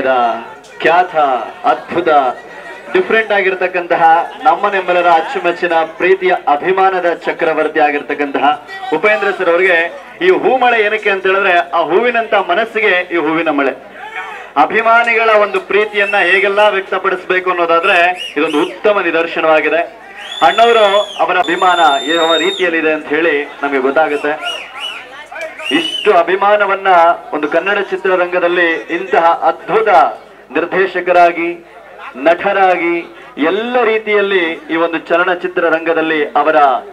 ಮಾಡಿದ ಖ್ಯಾತ ಅದ್ಭುತ ಡಿಫ್ರೆಂಟ್ ಆಗಿರ್ತಕ್ಕಂತಹ ನಮ್ಮ ನಿಮ್ಮೆಲ್ಲರ ಅಚ್ಚುಮೆಚ್ಚಿನ ಪ್ರೀತಿಯ ಅಭಿಮಾನದ ಚಕ್ರವರ್ತಿ ಆಗಿರ್ತಕ್ಕಂತಹ ಉಪೇಂದ್ರ ಸರ್ ಅವರಿಗೆ ಈ ಹೂಮಳೆ ಏನಕ್ಕೆ ಅಂತ ಹೇಳಿದ್ರೆ ಆ ಹೂವಿನಂತ ಮನಸ್ಸಿಗೆ ಈ ಹೂವಿನ ಮಳೆ ಅಭಿಮಾನಿಗಳ ಒಂದು ಪ್ರೀತಿಯನ್ನ ಹೇಗೆಲ್ಲ ವ್ಯಕ್ತಪಡಿಸಬೇಕು ಅನ್ನೋದಾದ್ರೆ ಇದೊಂದು ಉತ್ತಮ ನಿದರ್ಶನವಾಗಿದೆ ಅಣ್ಣವರು ಅವರ ಅಭಿಮಾನ ಯಾವ ರೀತಿಯಲ್ಲಿದೆ ಅಂತ ಹೇಳಿ ನಮಗೆ ಗೊತ್ತಾಗುತ್ತೆ ಇಷ್ಟು ಅಭಿಮಾನವನ್ನ ಒಂದು ಕನ್ನಡ ಚಿತ್ರರಂಗದಲ್ಲಿ ಇಂತಹ ಅದ್ಭುತ ನಿರ್ದೇಶಕರಾಗಿ ನಟರಾಗಿ ಎಲ್ಲ ರೀತಿಯಲ್ಲಿ ಈ ಒಂದು ಚಲನಚಿತ್ರ ರಂಗದಲ್ಲಿ ಅವರ